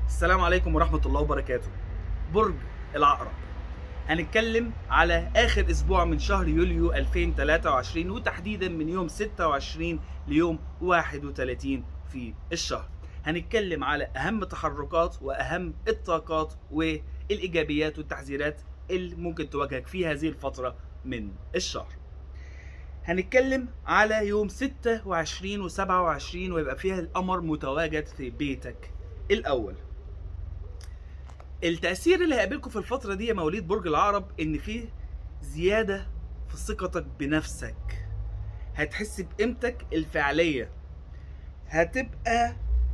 السلام عليكم ورحمة الله وبركاته برج العقرب هنتكلم على آخر أسبوع من شهر يوليو 2023 وتحديدا من يوم 26 ليوم 31 في الشهر هنتكلم على أهم تحركات وأهم الطاقات والإيجابيات والتحذيرات اللي ممكن تواجهك في هذه الفترة من الشهر هنتكلم على يوم 26 و27 ويبقى فيها القمر متواجد في بيتك الأول التأثير اللي هيقابلكم في الفترة دي يا مواليد برج العقرب إن في زيادة في ثقتك بنفسك هتحس بقيمتك الفعلية هتبقى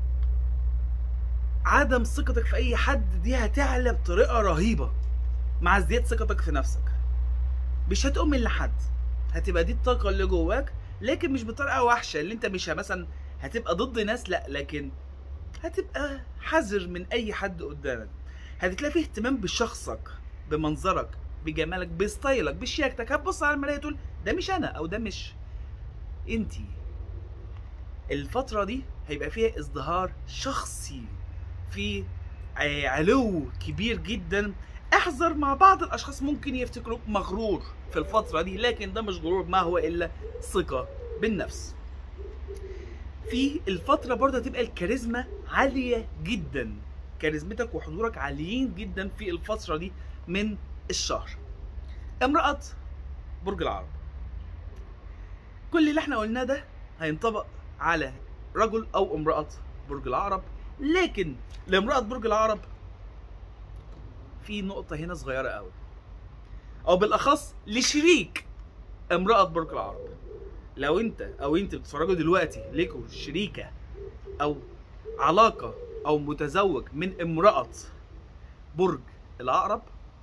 عدم ثقتك في أي حد دي هتعلى بطريقة رهيبة مع زيادة ثقتك في نفسك مش هتؤمن لحد هتبقى دي الطاقة اللي جواك لكن مش بطريقة وحشة اللي انت مش مثلا هتبقى ضد ناس لا لكن هتبقى حذر من اي حد قدامك هتلاقي فيه اهتمام بشخصك بمنظرك بجمالك بستايلك بشياكتك هتبص على المرايه تقول ده مش انا او ده مش انتي الفترة دي هيبقى فيها ازدهار شخصي في ع- علو كبير جدا احذر مع بعض الاشخاص ممكن يفتكروك مغرور في الفترة دي لكن ده مش غرور ما هو الا ثقة بالنفس في الفترة برضه هتبقى الكاريزما عالية جدا كاريزمتك وحضورك عاليين جدا في الفترة دي من الشهر امرأة برج العرب كل اللي احنا قلناه ده هينطبق على رجل او امرأة برج العقرب لكن لامرأة برج العقرب في نقطة هنا صغيرة قوي او بالاخص لشريك امرأة برج العقرب لو انت او انت بتتفرجوا دلوقتي ليكوا شريكة او علاقة او متزوج من امرأة برج العقرب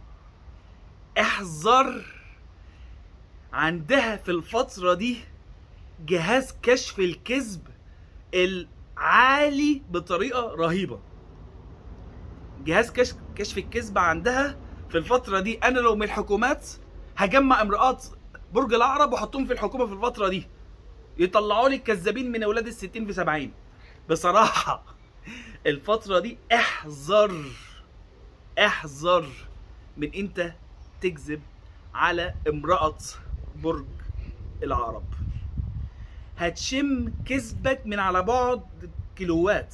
احذر عندها في الفترة دي جهاز كشف الكذب العالي بطريقة رهيبة جهاز كشف كشف الكذب عندها في الفترة دي انا لو من الحكومات هجمع امرأات برج العقرب واحطهم في الحكومة في الفترة دي يطلعوا لي الكذابين من اولاد الستين في سبعين بصراحة الفترة دي احذر احذر من انت تكذب على امرأة برج العقرب هتشم كذبك من على بعد كيلوات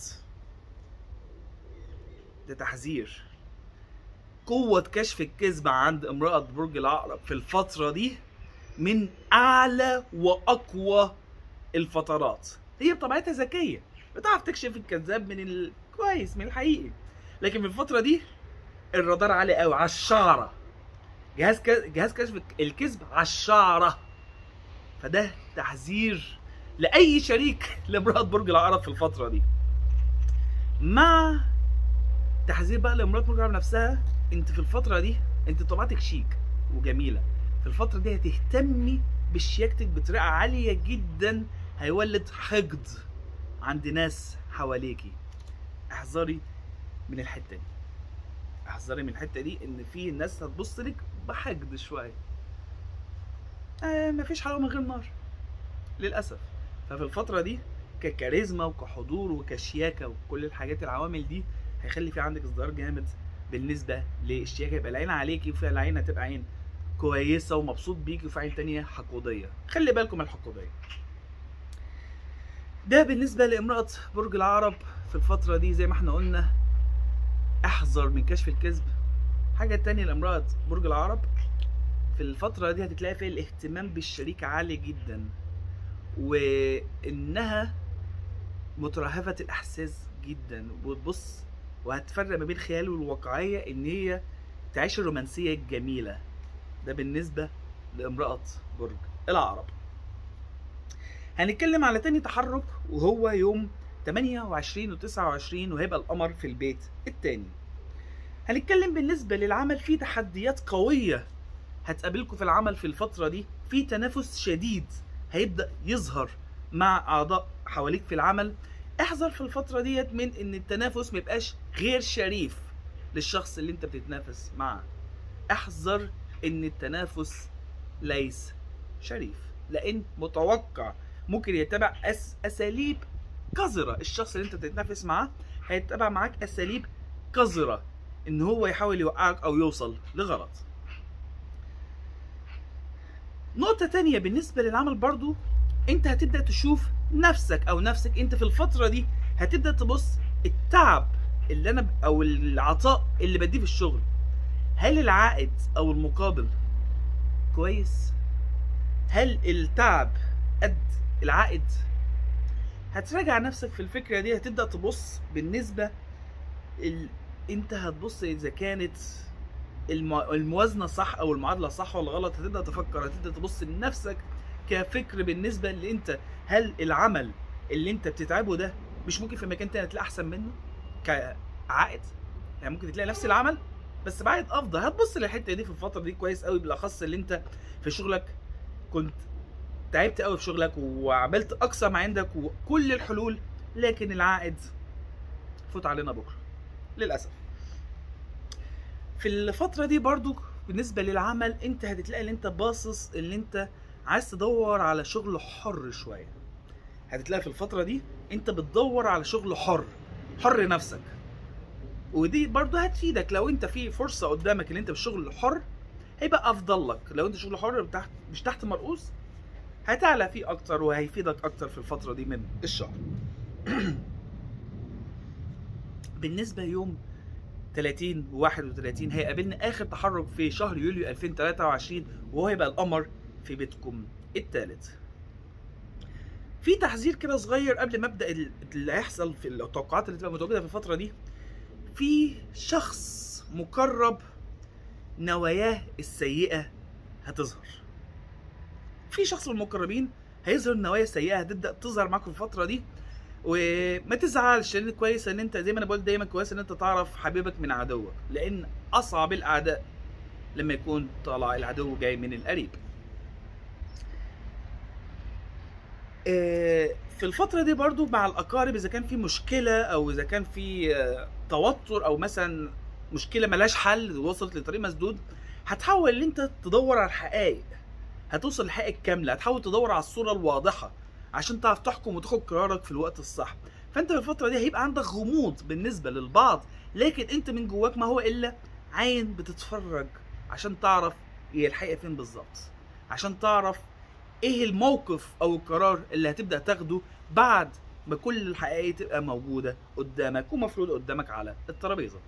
ده تحذير قوة كشف الكذب عند امرأة برج العقرب في الفترة دي من أعلى وأقوى الفترات هي بطبيعتها ذكية بتعرف تكشف الكذاب من الكويس من الحقيقي لكن في الفترة دي الرادار عالي قوي على الشعرة جهاز ك... جهاز كشف الكذب على الشعرة فده تحذير لأي شريك لامرأة برج العقرب في الفترة دي مع تحذير بقى لامرأة برج العقرب نفسها انت في الفترة دي انت طبيعتك شيك وجميلة في الفترة دي هتهتمي بشياكتك بطريقة عالية جدا هيولد حقد عند ناس حواليكي احذري من الحتة دي احذري من الحتة دي ان في ناس هتبص لك بحقد شوية آه مفيش حلاوة من غير نار للأسف ففي الفترة دي ككاريزما وكحضور وكشياكة وكل الحاجات العوامل دي هيخلي في عندك اصدار جامد بالنسبة للشياكة يبقى العين عليكي وفي العين هتبقى عين كويسة ومبسوط بيكي وفي عين تانية حقودية خلي بالكم من الحقودية ده بالنسبة لامرأة برج العقرب في الفترة دي زي ما احنا قلنا احذر من كشف الكذب حاجة تانية لامرأة برج العقرب في الفترة دي هتلاقي فيها الاهتمام بالشريك عالي جدا وانها مترهفة الاحساس جدا وتبص وهتفرق ما بين خيال والواقعية ان هي تعيش الرومانسية الجميلة ده بالنسبة لامرأة برج العقرب هنتكلم على تاني تحرك وهو يوم 28 و 29 وهيبقى القمر في البيت التاني هنتكلم بالنسبة للعمل في تحديات قوية هتقابلكم في العمل في الفترة دي في تنافس شديد هيبدأ يظهر مع أعضاء حواليك في العمل احذر في الفترة ديت من ان التنافس ميبقاش غير شريف للشخص اللي انت بتتنافس معاه احذر ان التنافس ليس شريف لان متوقع ممكن يتبع أس اساليب قذرة الشخص اللي انت بتتنافس معاه هيتبع معاك اساليب قذره ان هو يحاول يوقعك او يوصل لغلط نقطة تانية بالنسبة للعمل برضو انت هتبدأ تشوف نفسك او نفسك انت في الفترة دي هتبدأ تبص التعب اللي انا ب- او العطاء اللي بديه في الشغل هل العائد او المقابل كويس هل التعب قد العائد هتراجع نفسك في الفكرة دي هتبدأ تبص بالنسبة ال... انت هتبص اذا كانت الم... الموازنة صح او المعادلة صح ولا غلط هتبدأ تفكر هتبدأ تبص لنفسك كفكر بالنسبة اللي انت هل العمل اللي انت بتتعبه ده مش ممكن في مكان تاني تلاقي احسن منه كعائد يعني ممكن تلاقي نفس العمل بس بعائد افضل هتبص للحته دي في الفتره دي كويس قوي بالاخص اللي انت في شغلك كنت تعبت قوي في شغلك وعملت اقصى ما عندك وكل الحلول لكن العائد فوت علينا بكره للاسف في الفتره دي برضو بالنسبه للعمل انت هتلاقي ان انت باصص ان انت عايز تدور على شغل حر شويه هتلاقي في الفتره دي انت بتدور على شغل حر حر نفسك ودي برضو هتفيدك لو انت في فرصه قدامك ان انت بالشغل الحر هيبقى افضل لك لو انت شغل حر تحت مش تحت مرؤوس هتعلى فيه اكتر وهيفيدك اكتر في الفتره دي من الشهر بالنسبه يوم 30 و 31 هيقابلنا اخر تحرك في شهر يوليو 2023 وهو هيبقى القمر في بيتكم الثالث في تحذير كده صغير قبل ما ابدا ال- اللي هيحصل في التوقعات اللي تبقى متواجده في الفتره دي في شخص مقرب نواياه السيئه هتظهر في شخص من المقربين هيظهر النوايا السيئه هتبدا تظهر معاكم في الفتره دي وما تزعلش لان كويس ان انت زي ما انا بقول دايما كويس ان انت تعرف حبيبك من عدوك لان اصعب الاعداء لما يكون طالع العدو جاي من القريب آه، في الفترة دي برضو مع الأقارب إذا كان في مشكلة أو إذا كان في آه، توتر أو مثلا مشكلة ملهاش حل وصلت لطريق مسدود هتحاول إن أنت تدور على الحقائق هتوصل للحقائق الكاملة هتحاول تدور على الصورة الواضحة عشان تعرف تحكم وتاخد قرارك في الوقت الصح فأنت في الفترة دي هيبقى عندك غموض بالنسبة للبعض لكن أنت من جواك ما هو إلا عين بتتفرج عشان تعرف هي الحقيقة فين بالظبط عشان تعرف ايه الموقف او القرار اللي هتبدا تاخده بعد ما كل الحقائق تبقى موجوده قدامك ومفروض قدامك على الترابيزه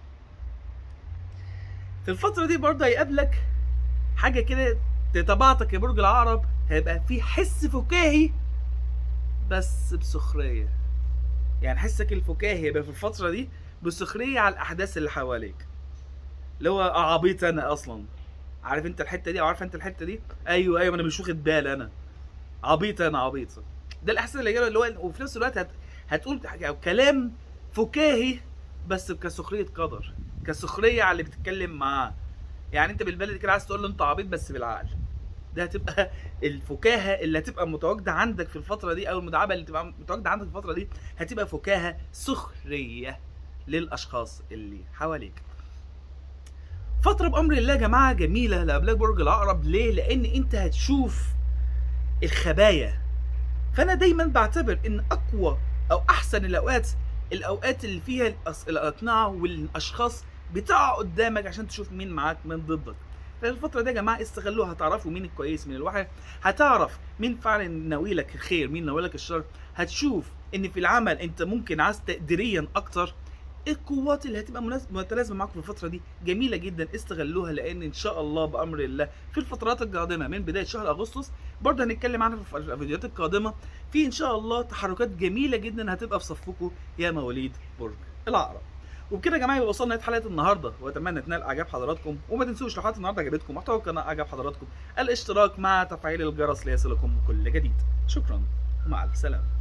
في الفتره دي برضه هيقابلك حاجه كده تتبعتك يا برج العقرب هيبقى في حس فكاهي بس بسخريه يعني حسك الفكاهي يبقى في الفتره دي بسخريه على الاحداث اللي حواليك اللي هو آه عبيط انا اصلا عارف انت الحته دي او عارف انت الحته دي ايوه ايوه انا مش واخد بالي انا عبيط انا عبيط ده الاحساس اللي جاي اللي هو وفي نفس الوقت هت... هتقول أو كلام فكاهي بس كسخريه قدر كسخريه على اللي بتتكلم معاه يعني انت بالبلد كده عايز تقول له انت عبيط بس بالعقل ده هتبقى الفكاهه اللي هتبقى متواجده عندك في الفتره دي او المداعبه اللي تبقى متواجده عندك في الفتره دي هتبقى فكاهه سخريه للاشخاص اللي حواليك فترة بأمر الله يا جماعة جميلة لأبلاك برج العقرب ليه؟ لأن أنت هتشوف الخبايا فأنا دايما بعتبر إن أقوى أو أحسن الأوقات الأوقات اللي فيها الأص- الأقنعة والأشخاص بتقع قدامك عشان تشوف مين معاك من ضدك فالفترة دي يا جماعة استغلوها هتعرفوا مين الكويس من الوحش هتعرف مين فعلا ناوي لك الخير مين ناوي لك الشر هتشوف ان في العمل انت ممكن عايز تقديريا اكتر القوات اللي هتبقى مناسبة متلازمة معاكم في الفترة دي جميلة جدا استغلوها لأن إن شاء الله بأمر الله في الفترات القادمة من بداية شهر أغسطس برضه هنتكلم عنها في الفيديوهات القادمة في إن شاء الله تحركات جميلة جدا هتبقى في صفكم يا مواليد برج العقرب وبكده يا جماعه يبقى وصلنا لنهايه حلقه النهارده واتمنى تنال اعجاب حضراتكم وما تنسوش لو حلقه النهارده عجبتكم محتوى القناه عجب حضراتكم الاشتراك مع تفعيل الجرس ليصلكم كل جديد شكرا ومع السلامه